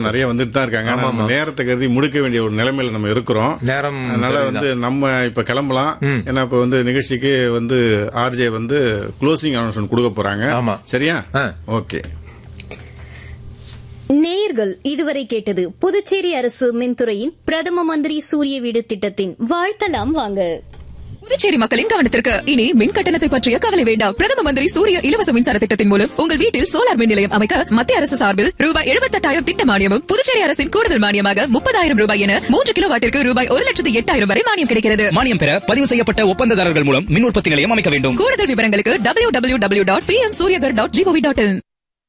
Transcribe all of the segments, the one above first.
நிறைய வந்துட்டு தான் இருக்காங்க ஆனா நம்ம நேரத்தை கருதி முடிக்க வேண்டிய ஒரு நிலைமையில நம்ம இருக்கிறோம் நேரம் அதனால வந்து நம்ம இப்ப கிளம்பலாம் ஏன்னா இப்ப வந்து நிகழ்ச்சிக்கு வந்து ஆர்ஜே வந்து க்ளோசிங் அனௌன்ஸ்மெண்ட் கொடுக்க போறாங்க ஆமா. சரியா ஆ. ஓகே நேயர்கள் இதுவரை கேட்டது புதுச்சேரி அரசு மின்துறையின் பிரதம மந்திரி சூரிய வீடு திட்டத்தின் வாழ்த்தலாம் வாங்க புதுச்சேரி மக்களின் கவனத்திற்கு இனி மின் கட்டணத்தை பற்றிய கவலை வேண்டாம் பிரதம மந்திரி சூரிய இலவச மின்சார திட்டத்தின் மூலம் உங்கள் வீட்டில் சோலார் மின் நிலையம் அமைக்க மத்திய அரசு சார்பில் ரூபாய் எழுபத்தெட்டாயிரம் திட்ட மானியமும் புதுச்சேரி அரசின் கூடுதல் மானியமாக முப்பதாயிரம் ரூபாய் என மூன்று கிலோ வாட்டிற்கு ரூபாய் ஒரு லட்சத்து எட்டாயிரம் வரை மானியம் கிடைக்கிறது மானியம் பெற பதிவு செய்யப்பட்ட ஒப்பந்ததாரர்கள் மூலம் மின் உற்பத்தி நிலையம் அமைக்க வேண்டும் கூடுதல் விவரங்களுக்கு W W W dot P M Suryaghar dot GOV dot in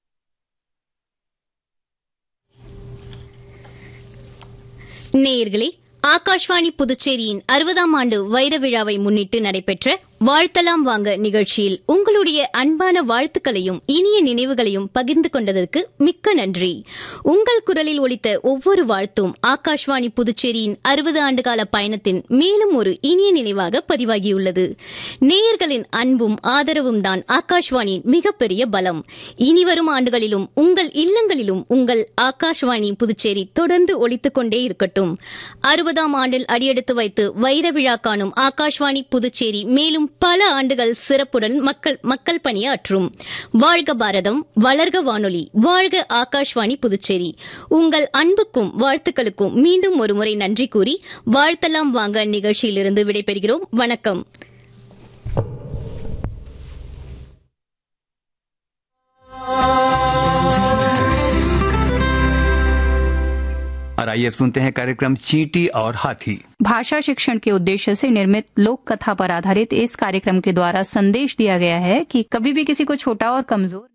நேயர்களே ஆகாஷ்வாணி புதுச்சேரியின் அறுபதாம் ஆண்டு வைர விழாவை முன்னிட்டு நடைபெற்ற வாழ்த்தலாம் வாங்க நிகழ்ச்சியில் உங்களுடைய அன்பான வாழ்த்துக்களையும் இனிய நினைவுகளையும் பகிர்ந்து கொண்டதற்கு மிக்க நன்றி உங்கள் குரலில் ஒலித்த ஒவ்வொரு வாழ்த்தும் ஆகாஷ்வாணி புதுச்சேரியின் அறுபது ஆண்டுகால பயணத்தின் மேலும் ஒரு இனிய நினைவாக பதிவாகியுள்ளது நேயர்களின் அன்பும் ஆதரவும் தான் ஆகாஷ்வாணியின் மிகப்பெரிய பலம் இனிவரும் ஆண்டுகளிலும் உங்கள் இல்லங்களிலும் உங்கள் ஆகாஷ்வாணி புதுச்சேரி தொடர்ந்து ஒலித்துக் கொண்டே இருக்கட்டும் அறுபதாம் ஆண்டில் அடியெடுத்து வைத்து வைர விழா காணும் ஆகாஷ்வாணி புதுச்சேரி மேலும் பல ஆண்டுகள் சிறப்புடன் மக்கள் மக்கள் பணியாற்றும் வாழ்க பாரதம் வளர்க வானொலி வாழ்க ஆகாஷ்வாணி புதுச்சேரி உங்கள் அன்புக்கும் வாழ்த்துக்களுக்கும் மீண்டும் ஒருமுறை நன்றி கூறி வாழ்த்தலாம் வாங்க நிகழ்ச்சியிலிருந்து விடைபெறுகிறோம் வணக்கம் और आइए अब सुनते हैं कार्यक्रम चींटी और हाथी भाषा शिक्षण के उद्देश्य से निर्मित लोक कथा पर आधारित इस कार्यक्रम के द्वारा संदेश दिया गया है कि कभी भी किसी को छोटा और कमजोर